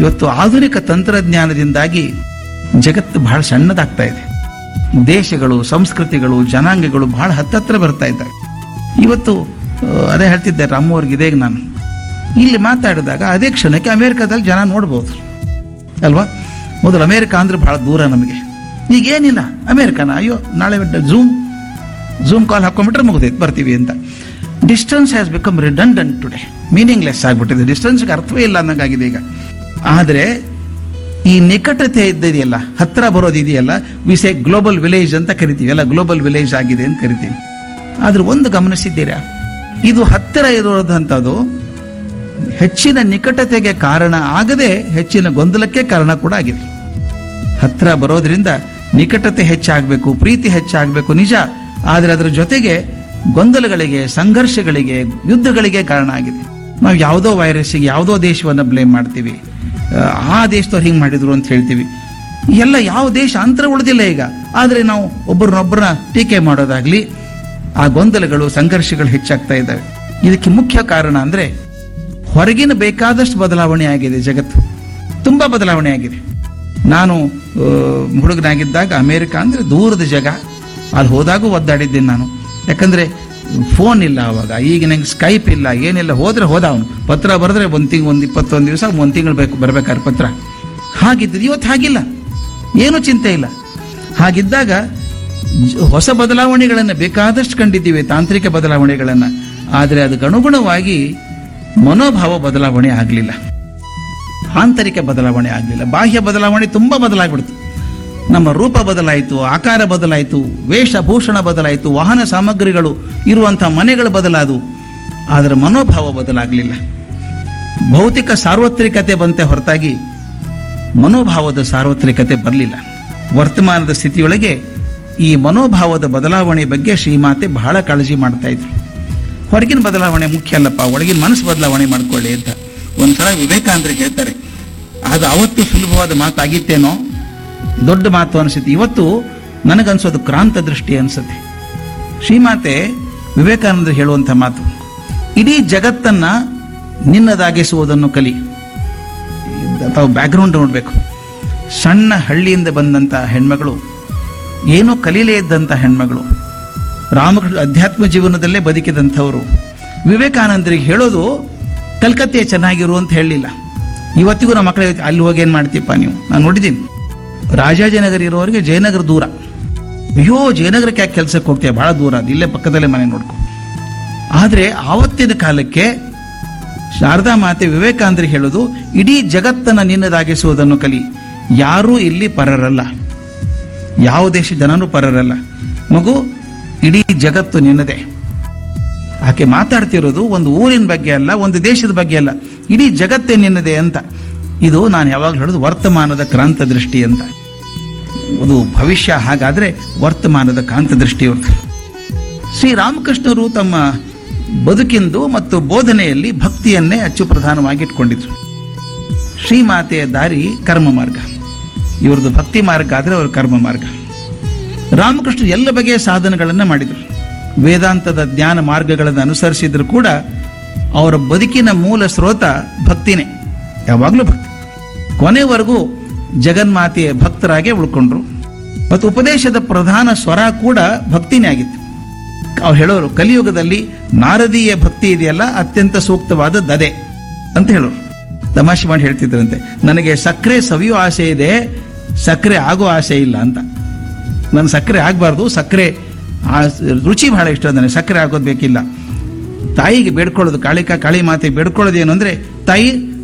ಇವತ್ತು ಆಧುನಿಕ ತಂತ್ರಜ್ಞಾನದಿಂದಾಗಿ ಜಗತ್ತು ಬಹಳ ಸಣ್ಣದಾಗ್ತಾ ಇದೆ ದೇಶಗಳು ಸಂಸ್ಕೃತಿಗಳು ಜನಾಂಗಗಳು ಬಹಳ ಹತ್ತತ್ರ ಬರ್ತಾ ಇದ್ದಾವೆ ಇವತ್ತು ಆ, ಅದೇ ಹೇಳ್ತಿದ್ದೆ ರಾಮವ್ರಿಗೆ ಇದೇ ನಾನು ಇಲ್ಲಿ ಮಾತಾಡಿದಾಗ ಅದೇ ಕ್ಷಣಕ್ಕೆ ಅಮೆರಿಕದಲ್ಲಿ ಜನ ನೋಡ್ಬೋದು ಅಲ್ವಾ ಮೊದಲು ಅಮೆರಿಕ ಅಂದ್ರೆ ಬಹಳ ದೂರ ನಮಗೆ ಈಗ ಏನಿಲ್ಲ ಅಮೆರಿಕನ ಅಯ್ಯೋ ನಾಳೆ ಝೂಮ್ ಝೂಮ್ ಕಾಲ್ ಹಾಕೊಂಡ್ಬಿಟ್ರೆ ಮುಗಿದೈತೆ ಬರ್ತೀವಿ ಅಂತ distance has become redundant today meaningless ಆಗ್ಬಿಟ್ಟಿದೆ ಡಿಸ್ಟೆನ್ಸ್ಗೆ ಅರ್ಥವೇ ಇಲ್ಲ ಅನ್ನಂಗಾಗಿದೆ ಈಗ ಆದರೆ ಈ ನಿಕಟತೆ ಇದ್ದಿದೆಯಲ್ಲ ಹತ್ರ ಬರೋದಿದೆಯಲ್ಲ ವಿಸೆ ಗ್ಲೋಬಲ್ ವಿಲೇಜ್ ಅಂತ ಕರಿತೀವಿ ಅಲ್ಲ ಗ್ಲೋಬಲ್ ವಿಲೇಜ್ ಆಗಿದೆ ಅಂತ ಕರಿತೀವಿ ಆದ್ರೆ ಒಂದು ಗಮನಿಸಿದ್ದೀರಾ ಇದು ಹತ್ತಿರ ಇರೋದಂಥದ್ದು ಹೆಚ್ಚಿನ ನಿಕಟತೆಗೆ ಕಾರಣ ಆಗದೆ ಹೆಚ್ಚಿನ ಗೊಂದಲಕ್ಕೆ ಕಾರಣ ಕೂಡ ಆಗಿದೆ ಹತ್ರ ಬರೋದ್ರಿಂದ ನಿಕಟತೆ ಹೆಚ್ಚಾಗಬೇಕು ಪ್ರೀತಿ ಹೆಚ್ಚಾಗಬೇಕು ನಿಜ ಆದರೆ ಅದರ ಜೊತೆಗೆ ಗೊಂದಲಗಳಿಗೆ ಸಂಘರ್ಷಗಳಿಗೆ ಯುದ್ಧಗಳಿಗೆ ಕಾರಣ ಆಗಿದೆ ನಾವು ಯಾವುದೋ ವೈರಸ್ಸಿಗೆ ಯಾವುದೋ ದೇಶವನ್ನು ಬ್ಲೇಮ್ ಮಾಡ್ತೀವಿ ಆ, ಆ ದೇಶದವ್ರು ಹಿಂಗೆ ಮಾಡಿದ್ರು ಅಂತ ಹೇಳ್ತೀವಿ ಎಲ್ಲ ಯಾವ ದೇಶ ಅಂತರ ಉಳಿದಿಲ್ಲ ಈಗ ಆದರೆ ನಾವು ಒಬ್ಬರನ್ನೊಬ್ಬರನ್ನ ಟೀಕೆ ಮಾಡೋದಾಗ್ಲಿ ಆ ಗೊಂದಲಗಳು ಸಂಘರ್ಷಗಳು ಹೆಚ್ಚಾಗ್ತಾ ಇದ್ದಾವೆ ಇದಕ್ಕೆ ಮುಖ್ಯ ಕಾರಣ ಅಂದ್ರೆ ಹೊರಗಿನ ಬೇಕಾದಷ್ಟು ಬದಲಾವಣೆ ಆಗಿದೆ ಜಗತ್ತು ತುಂಬಾ ಬದಲಾವಣೆ ಆಗಿದೆ ನಾನು ಆ, ಹುಡುಗನಾಗಿದ್ದಾಗ ಅಮೇರಿಕ ಅಂದ್ರೆ ದೂರದ ಜಗ ಅಲ್ಲಿ ಹೋದಾಗೂ ಒದ್ದಾಡಿದ್ದೀನಿ ನಾನು ಯಾಕಂದ್ರೆ ಫೋನ್ ಇಲ್ಲ ಅವಾಗ ಈಗ ನಂಗೆ ಸ್ಕೈಪ್ ಇಲ್ಲ ಏನಿಲ್ಲ ಹೋದ್ರೆ ಹೋದ ಅವನು ಪತ್ರ ಬರೆದ್ರೆ ಒಂದು ತಿಂಗ್ ಒಂದು ಇಪ್ಪತ್ತೊಂದು ದಿವಸ ಒಂದು ತಿಂಗಳು ಬೇಕು ಬರ್ಬೇಕಾದ್ರೆ ಪತ್ರ ಹಾಗಿದ್ದು ಇವತ್ತು ಹಾಗಿಲ್ಲ ಏನು ಚಿಂತೆ ಇಲ್ಲ ಹಾಗಿದ್ದಾಗ ಜ- ಹೊಸ ಬದಲಾವಣೆಗಳನ್ನು ಬೇಕಾದಷ್ಟು ಕಂಡಿದ್ದೀವಿ ತಾಂತ್ರಿಕ ಬದಲಾವಣೆಗಳನ್ನು ಆದರೆ ಅದಕ್ಕೆ ಅನುಗುಣವಾಗಿ ಮನೋಭಾವ ಬದಲಾವಣೆ ಆಗಲಿಲ್ಲ ಆಂತರಿಕ ಬದಲಾವಣೆ ಆಗಲಿಲ್ಲ ಬಾಹ್ಯ ಬದಲಾವಣೆ ತುಂಬಾ ಬದಲಾಗ್ಬಿಡ್ತು ನಮ್ಮ ರೂಪ ಬದಲಾಯಿತು ಆಕಾರ ಬದಲಾಯಿತು ವೇಷಭೂಷಣ ಬದಲಾಯಿತು ವಾಹನ ಸಾಮಗ್ರಿಗಳು ಇರುವಂತಹ ಮನೆಗಳು ಬದಲಾದವು ಆದರೆ ಮನೋಭಾವ ಬದಲಾಗಲಿಲ್ಲ ಭೌತಿಕ ಸಾರ್ವತ್ರಿಕತೆ ಬಂತೆ ಹೊರತಾಗಿ ಮನೋಭಾವದ ಸಾರ್ವತ್ರಿಕತೆ ಬರಲಿಲ್ಲ ವರ್ತಮಾನದ ಸ್ಥಿತಿಯೊಳಗೆ ಈ ಮನೋಭಾವದ ಬದಲಾವಣೆ ಬಗ್ಗೆ ಶ್ರೀಮಾತೆ ಬಹಳ ಕಾಳಜಿ ಮಾಡ್ತಾ ಇದ್ರು ಹೊರಗಿನ ಬದಲಾವಣೆ ಮುಖ್ಯ ಅಲ್ಲಪ್ಪ ಒಳಗಿನ ಮನಸ್ಸು ಬದಲಾವಣೆ ಮಾಡ್ಕೊಳ್ಳಿ ಅಂತ ಒಂದ್ಸಲ ವಿವೇಕಾನಂದರಿಗೆ ಹೇಳ್ತಾರೆ ಅದು ಅವತ್ತು ಸುಲಭವಾದ ಮಾತಾಗಿತ್ತೇನೋ ದೊಡ್ಡ ಮಾತು ಅನಿಸುತ್ತೆ ಇವತ್ತು ನನಗನ್ಸೋದು ಕ್ರಾಂತ ದೃಷ್ಟಿ ಅನ್ಸುತ್ತೆ ಶ್ರೀಮಾತೆ ವಿವೇಕಾನಂದ ಹೇಳುವಂಥ ಮಾತು ಇಡೀ ಜಗತ್ತನ್ನ ನಿನ್ನದಾಗಿಸುವುದನ್ನು ಕಲಿ ತಾವು ಬ್ಯಾಕ್ಗ್ರೌಂಡ್ ನೋಡಬೇಕು ಸಣ್ಣ ಹಳ್ಳಿಯಿಂದ ಬಂದಂಥ ಹೆಣ್ಮಗಳು ಏನೂ ಕಲೀಲೇ ಇದ್ದಂಥ ಹೆಣ್ಮಗಳು ರಾಮಕೃಷ್ಣ ಅಧ್ಯಾತ್ಮ ಜೀವನದಲ್ಲೇ ಬದುಕಿದಂಥವರು ವಿವೇಕಾನಂದರಿಗೆ ಹೇಳೋದು ಕಲ್ಕತ್ತೆ ಚೆನ್ನಾಗಿರು ಅಂತ ಹೇಳಲಿಲ್ಲ ಇವತ್ತಿಗೂ ನಮ್ಮ ಮಕ್ಕಳಿಗೆ ಅಲ್ಲಿ ಹೋಗಿ ಏನು ಮಾಡ್ತೀಪ್ಪ ನೀವು ನಾನು ನೋಡಿದ್ದೀನಿ ರಾಜಾಜಿನಗರ ಇರೋರಿಗೆ ಜಯನಗರ ದೂರ ಅಯ್ಯೋ ಜಯನಗರಕ್ಕೆ ಯಾಕೆ ಕೆಲಸಕ್ಕೆ ಹೋಗ್ತೀಯ ಬಹಳ ದೂರ ಅದು ಇಲ್ಲೇ ಪಕ್ಕದಲ್ಲೇ ಮನೆ ನೋಡ್ಕೊ ಆದರೆ ಆವತ್ತಿನ ಕಾಲಕ್ಕೆ ಶಾರದಾ ಮಾತೆ ವಿವೇಕಾನಂದರಿಗೆ ಹೇಳೋದು ಇಡೀ ಜಗತ್ತನ್ನ ನಿನ್ನದಾಗಿಸುವುದನ್ನು ಕಲಿ ಯಾರೂ ಇಲ್ಲಿ ಪರರಲ್ಲ ಯಾವ ದೇಶ ಜನನೂ ಪರರಲ್ಲ ಮಗು ಇಡೀ ಜಗತ್ತು ನಿನ್ನದೇ ಆಕೆ ಮಾತಾಡ್ತಿರೋದು ಒಂದು ಊರಿನ ಬಗ್ಗೆ ಅಲ್ಲ ಒಂದು ದೇಶದ ಬಗ್ಗೆ ಅಲ್ಲ ಇಡೀ ಜಗತ್ತೇ ನಿನ್ನದೇ ಅಂತ ಇದು ನಾನು ಯಾವಾಗಲೂ ಹೇಳೋದು ವರ್ತಮಾನದ ಕ್ರಾಂತ ದೃಷ್ಟಿ ಅಂತ ಅದು ಭವಿಷ್ಯ ಹಾಗಾದ್ರೆ ವರ್ತಮಾನದ ಕಾಂತ ದೃಷ್ಟಿ ಅವ್ರದ್ದು ಶ್ರೀರಾಮಕೃಷ್ಣರು ತಮ್ಮ ಬದುಕಿಂದು ಮತ್ತು ಬೋಧನೆಯಲ್ಲಿ ಭಕ್ತಿಯನ್ನೇ ಅಚ್ಚು ಪ್ರಧಾನವಾಗಿ ಇಟ್ಕೊಂಡಿದ್ರು ಶ್ರೀಮಾತೆಯ ದಾರಿ ಕರ್ಮ ಮಾರ್ಗ ಇವ್ರದ್ದು ಭಕ್ತಿ ಮಾರ್ಗ ಆದ್ರೆ ಅವ್ರ ಕರ್ಮ ಮಾರ್ಗ ರಾಮಕೃಷ್ಣ ಎಲ್ಲ ಬಗೆಯ ಸಾಧನಗಳನ್ನು ಮಾಡಿದರು ವೇದಾಂತದ ಜ್ಞಾನ ಮಾರ್ಗಗಳನ್ನು ಅನುಸರಿಸಿದ್ರು ಕೂಡ ಅವರ ಬದುಕಿನ ಮೂಲ ಸ್ರೋತ ಭಕ್ತಿನೇ ಯಾವಾಗಲೂ ಭಕ್ತಿ ಕೊನೆವರೆಗೂ ಜಗನ್ಮಾತೆಯ ಭಕ್ತರಾಗೇ ಉಳ್ಕೊಂಡ್ರು ಮತ್ತು ಉಪದೇಶದ ಪ್ರಧಾನ ಸ್ವರ ಕೂಡ ಭಕ್ತಿನೇ ಆಗಿತ್ತು ಅವ್ರು ಹೇಳೋರು ಕಲಿಯುಗದಲ್ಲಿ ನಾರದೀಯ ಭಕ್ತಿ ಇದೆಯಲ್ಲ ಅತ್ಯಂತ ಸೂಕ್ತವಾದದ್ದು ಅದೇ ಅಂತ ಹೇಳೋರು ತಮಾಷೆ ಮಾಡಿ ಹೇಳ್ತಿದ್ರಂತೆ ನನಗೆ ಸಕ್ಕರೆ ಸವಿಯೋ ಆಸೆ ಇದೆ ಸಕ್ಕರೆ ಆಗೋ ಆಸೆ ಇಲ್ಲ ಅಂತ ನನ್ನ ಸಕ್ಕರೆ ಆಗಬಾರ್ದು ಸಕ್ಕರೆ ಆ ರುಚಿ ಬಹಳ ಇಷ್ಟ ನನಗೆ ಸಕ್ಕರೆ ಆಗೋದು ಬೇಕಿಲ್ಲ ತಾಯಿಗೆ ಬೇಡ್ಕೊಳ್ಳೋದು ಕಾಳಿಕ ಕಾಳಿ ಮಾತೆ ಬೇಡ್ಕೊಳ್ಳೋದು ಏನು ಅಂದ್ರೆ ತಾಯಿ